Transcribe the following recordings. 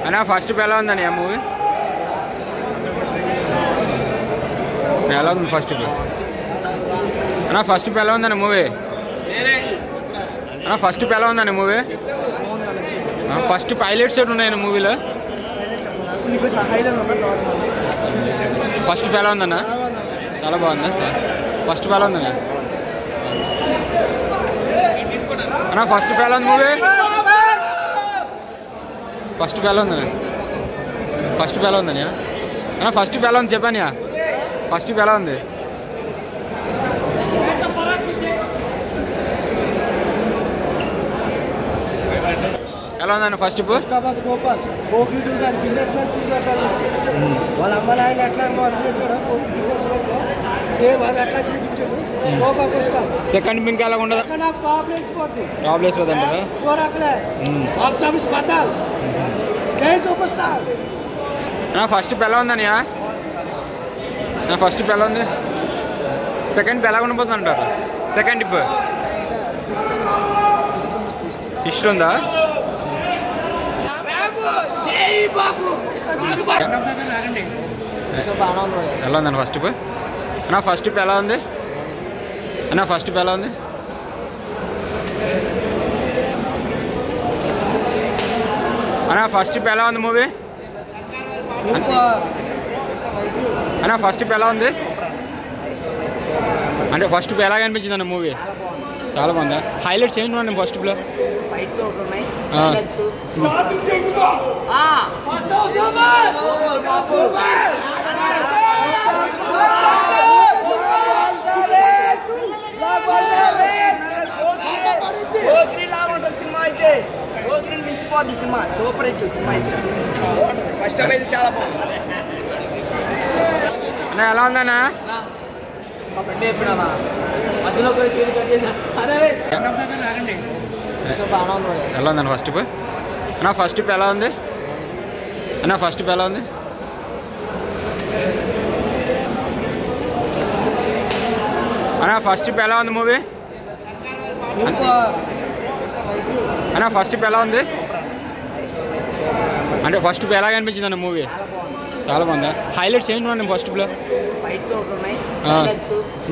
అన్నా ఫస్ట్ ఎలా ఉందని ఆ మూవీ ఎలా ఉంది ఫస్ట్ అన్నా ఫస్ట్ ఎలా ఉందని మూవీ అన్నా ఫస్ట్ ఎలా ఉందని మూవీ ఫస్ట్ పైలట్స్ ఎటు ఉన్నాయి మూవీలో ఫస్ట్ ఎలా ఉందన్నా చాలా బాగుందా ఫస్ట్ ఎలా ఉందన్నా అన్నా ఫస్ట్ ఎలా ఉంది మూవీ ఫస్ట్ ఎలా ఉందన్నా ఫస్ట్ ఎలా ఉందని అన్నా ఫస్ట్ ఎలా ఉంది చెప్పాను ఫస్ట్ ఎలా ఉంది ఎలా ఉందన్న ఫస్ట్ ఇప్పుడు సూపర్ కోకి టూ కానీ బిజినెస్ మ్యాన్ టూ కట్టాలి వాళ్ళ అమ్మ నాయన ఎట్లా వర్క్ చేశాడో కోకి బిజినెస్ మ్యాన్ సేమ్ అది అట్లా చూపించాడు సూపర్ పుస్తకం సెకండ్ పింక్ ఎలా ఉండదు సెకండ్ హాఫ్ ప్రాబ్లమ్స్ పోతుంది ప్రాబ్లమ్స్ పోతుంటారా చూడకలే బాక్స్ ఆఫీస్ బద్దాలు జై సూపర్ స్టార్ నా ఫస్ట్ ఎలా ఉందని నా ఫస్ట్ ఎలా ఉంది సెకండ్ ఎలా ఉండబోతుంది అంటారు సెకండ్ ఇప్పుడు ఇష్టం ఉందా ఎలా ఉందండి ఫస్ట్ ఇప్పుడు నా ఫస్ట్ ఎలా ఉంది నా ఫస్ట్ ఎలా ఉంది అన్నా ఫస్ట్ ఎలా ఉంది మూవీ అన్నా ఫస్ట్ ఎలా ఉంది అంటే ఫస్ట్ ఎలా కనిపించింది అన్న మూవీ చాలా బాగుందా హైలైట్స్ ఏంటి అండి ఫస్ట్ లో ఫైట్స్ ఒకటి ఉన్నాయి ఆ. హైలైట్స్ పోకిరి లాగా ఉంటుంది సినిమా అయితే పోకిరిని మించిపోద్ది సినిమా సూపర్ హిట్ సినిమా ఇచ్చాడు ఫస్ట్ టైం అయితే చాలా బాగుంది అన్న ఎలా ఉందన్నా మా ఫ్రెండ్ చెప్పినా మధ్యలో పోయి సీన్ కట్ చేశాను అరే ఎలా ఉందండి ఫస్ట్ ఇప్పుడు అన్న ఫస్ట్ ఎలా ఉంది అన్న ఫస్ట్ ఎలా ఉంది అన్న ఫస్ట్ ఎలా ఉంది మూవీ అన్న ఫస్ట్ ఎలా ఉంది అంటే ఫస్ట్ ఎలా కనిపించింది అన్న మూవీ చాలా బాగుందా హైలైట్స్ ఏంటి అండి ఫస్ట్ లో ఫైట్స్ ఒకటి ఉన్నాయి ఆ. హైలైట్స్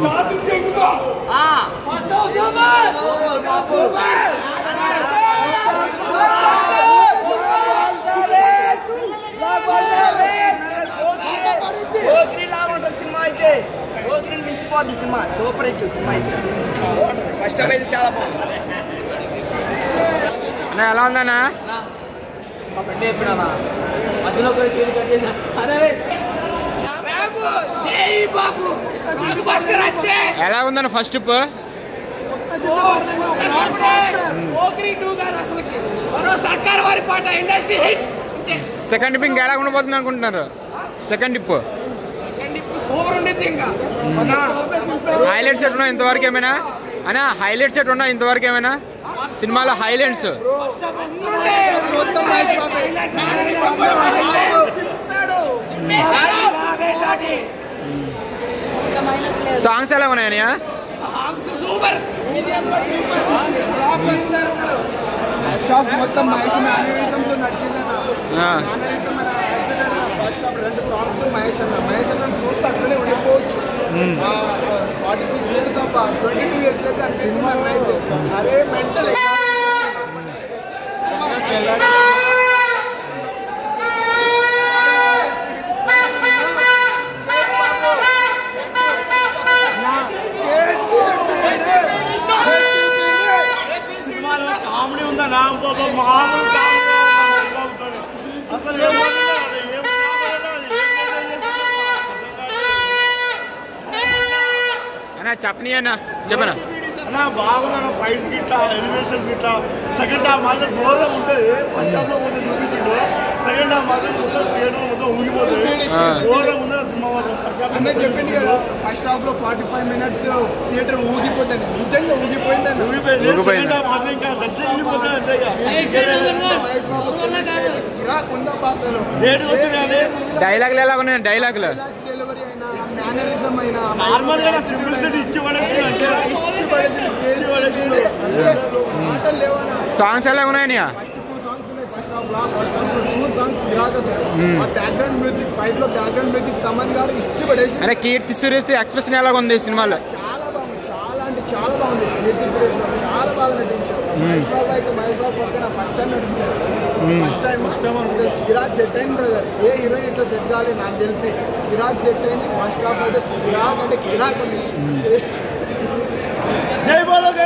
పోకిరి లాగా ఉంటుంది సినిమా అయితే పోకిరిని మించిపోద్ది సినిమా సూపర్ హిట్ సినిమా ఇచ్చాడు ఫస్ట్ టైం అయితే చాలా బాగుంది అన్న ఎలా ఉందన్నా మా ఫ్రెండ్ చెప్పినా మధ్యలో పోయి సీన్ కట్ చేశాను అరే ఎలా ఉందన్న ఫస్ట్ ఇప్పుడు సర్కార్ వారి పాట ఇండస్ట్రీ హిట్ సెకండ్ పింక్ ఎలా ఉండబోతుంది అనుకుంటున్నారు సెకండ్ ఇప్పు ఇప్పుడు సూపర్ ఉండేది ఇంకా హైలైట్స్ ఎట్ ఉన్నాయి ఇంతవరకు ఏమైనా అన్నా హైలైట్స్ ఎట్ ఉన్నాయి ఇంతవరకు ఏమైనా సినిమాలో హైలైట్స్ సాంగ్స్ ఎలా ఉన్నాయా సూపర్ ఫస్ట్ హాఫ్ మొత్తం మహేష్ మేనరిజంతో నడిచిందన్న మేనరిజం మన ఫస్ట్ హాఫ్ రెండు సాంగ్స్ మహేష్ అన్న మహేష్ అన్న చూస్తే అక్కడే ఉండిపోవచ్చు ఫార్టీ సిక్స్ ఇయర్స్ అబ్బా ట్వంటీ టూ ఇయర్స్ అయితే అనిపిస్తుంది అన్న అయితే అరే మెంటల్ కామెడీ ఉందా నా బాబా మామూలు కామెడీ అసలు ఏం బాగోలేదు. ఏం బాగోలేదు. ఏం బాగోలేదు. అన్నా చెప్పని అన్న చెప్పనా అన్నా బాగుందన్న ఫైట్స్ గిట్లా ఎలివేషన్స్ గిట్లా సెకండ్ హాఫ్ మాత్రం ఘోరంగా ఉంటుంది ఫస్ట్ హాఫ్ లో కొంచెం చూపించిండు సెకండ్ హాఫ్ మాత్రం మొత్తం థియేటర్ మొత్తం ఊగిపోతుంది ఆ. ఘోరంగా ఉందన్న సినిమా మాత్రం first half అన్న చెప్పింది కదా ఫస్ట్ హాఫ్ లో ఫార్టీ ఫైవ్ మినిట్స్ థియేటర్ ఊగిపోతుంది నిజంగా ఊగిపోయిందని ఊగిపోయింది ఊగిపోయింది. సెకండ్ హాఫ్ మాత్రం ఇంకా దర్శనం వెళ్ళిపోతుంది అంతే ఇక. మహేష్ బాబు కిరాక్ ఉందా పాత్రలో థియేటర్ వచ్చింది కానీ డైలాగులు ఎలా ఉన్నాయి డైలాగులు డెలివరీ అయినా మేనరిజం అయినా నార్మల్ గా సింప్లిసిటీ ఇచ్చి పడేసి అంటే ఇచ్చి పడేసిండు, కేసు పడేసిండు. అంతే మాటలు లేవనా సాంగ్స్ ఎలా ఉన్నాయని ఫస్ట్ టూ సాంగ్స్ ఉన్నాయి ఫస్ట్ హాఫ్ లా ఫస్ట్ హాఫ్ టూ సాంగ్స్ గిరాక సార్ ఆ బ్యాక్గ్రౌండ్ మ్యూజిక్ ఫైట్ లో బ్యాక్గ్రౌండ్ మ్యూజిక్ తమన్ గారు ఇచ్చి పడేసి అరే కీర్తి సురేష్ ఎక్స్ప్రెషన్ ఎలాగ ఉంది ఈ సినిమాలో చాలా బాగుంది చాలా అంటే చాలా బాగుంది కీర్తి సురేష్ గారు చాలా బాగా నటించారు మహేష్ బాబు అయితే మహేష్ బాబు పక్కన ఫస్ట్ టైం నటించారు ఫస్ట్ టైం అసలు కిరాక్ సెట్ అయింది బ్రదర్ ఏ హీరోయిన్ ఇట్లా సెట్ కావాలి నాకు తెలిసి కిరాక్ సెట్ అయింది ఫస్ట్ హాఫ్ అయితే కిరాక్ అంటే కిరాక్ ఉంది జై బోలో